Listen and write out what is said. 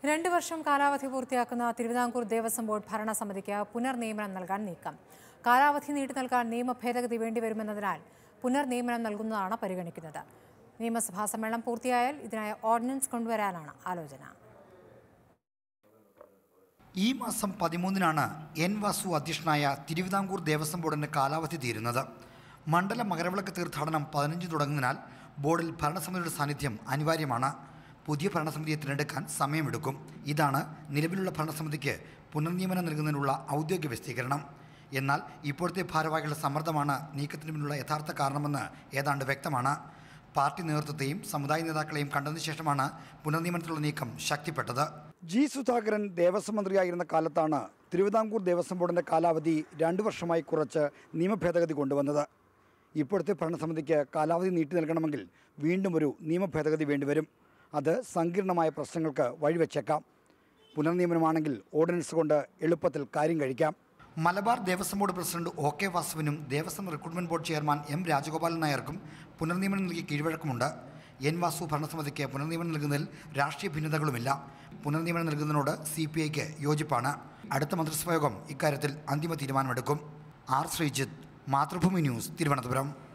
രണ്ട് വർഷം കാലാവധി പൂർത്തിയാക്കുന്ന തിരുവിതാംകൂർ ദേവസ്വം ബോർഡ് ഭരണസമിതിക്ക് പുനർനിയമനം നൽകാൻ നീക്കം കാലാവധി നീട്ടി നൽകാൻ നിയമ ഭേദഗതി വേണ്ടിവരുമെന്നതിനാൽ പുനർനിയമനം നൽകുന്നതാണ് പരിഗണിക്കുന്നത് നിയമസഭാ സമ്മേളനം പൂർത്തിയായാൽ ഇതിനായി ഓർഡിനൻസ് കൊണ്ടുവരാനാണ് ആലോചന ഈ മാസം പതിമൂന്നിനാണ് എൻ വാസു അധ്യക്ഷനായ തിരുവിതാംകൂർ ദേവസ്വം ബോർഡിന്റെ കാലാവധി തീരുന്നത് മണ്ഡല മകരവിളക്ക് തീർത്ഥാടനം പതിനഞ്ച് തുടങ്ങുന്നതിനാൽ ബോർഡിൽ ഭരണസമിതിയുടെ സാന്നിധ്യം അനിവാര്യമാണ് പുതിയ ഭരണസമിതിയെ തിരഞ്ഞെടുക്കാൻ സമയമെടുക്കും ഇതാണ് നിലവിലുള്ള ഭരണസമിതിക്ക് പുനർനിയമനം നൽകുന്നതിനുള്ള ഔദ്യോഗിക വിശദീകരണം എന്നാൽ ഇപ്പോഴത്തെ ഭാരവാഹികളുടെ സമ്മർദ്ദമാണ് നീക്കത്തിന് പിന്നിലുള്ള യഥാർത്ഥ കാരണമെന്ന് ഏതാണ്ട് വ്യക്തമാണ് പാർട്ടി നേതൃത്വത്തെയും സമുദായ നേതാക്കളെയും കണ്ടതിനു ശേഷമാണ് പുനർനിയമനത്തിലുള്ള നീക്കം ശക്തിപ്പെട്ടത് ജി സുധാകരൻ ദേവസ്വം മന്ത്രിയായിരുന്ന കാലത്താണ് തിരുവിതാംകൂർ ദേവസ്വം ബോർഡിൻ്റെ കാലാവധി രണ്ടു വർഷമായി കുറച്ച് നിയമഭേദഗതി കൊണ്ടുവന്നത് ഇപ്പോഴത്തെ ഭരണസമിതിക്ക് കാലാവധി നീട്ടി നൽകണമെങ്കിൽ വീണ്ടും ഒരു നിയമഭേദഗതി വേണ്ടിവരും അത് സങ്കീർണമായ പ്രശ്നങ്ങൾക്ക് വഴിവെച്ചേക്കാം പുനർനിയമനമാണെങ്കിൽ ഓർഡിനൻസ് കൊണ്ട് എളുപ്പത്തിൽ കാര്യം കഴിക്കാം Malabar Devaswom board president O K വാസുവിനും Devaswom recruitment board chairman M Rajagopalan നായർക്കും പുനർനിയമനം നൽകി കീഴ്വഴക്കമുണ്ട് എൻ വാസു ഭരണസമിതിക്ക് പുനർനിയമനം നൽകുന്നതിൽ രാഷ്ട്രീയ ഭിന്നതകളുമില്ല പുനർനിയമനം നൽകുന്നതിനോട് സി പി ഐക്ക് യോജിപ്പാണ് അടുത്ത മന്ത്രിസഭാ യോഗം ഇക്കാര്യത്തിൽ അന്തിമ തീരുമാനമെടുക്കും ആർ ശ്രീജിത്ത് മാതൃഭൂമി ന്യൂസ് തിരുവനന്തപുരം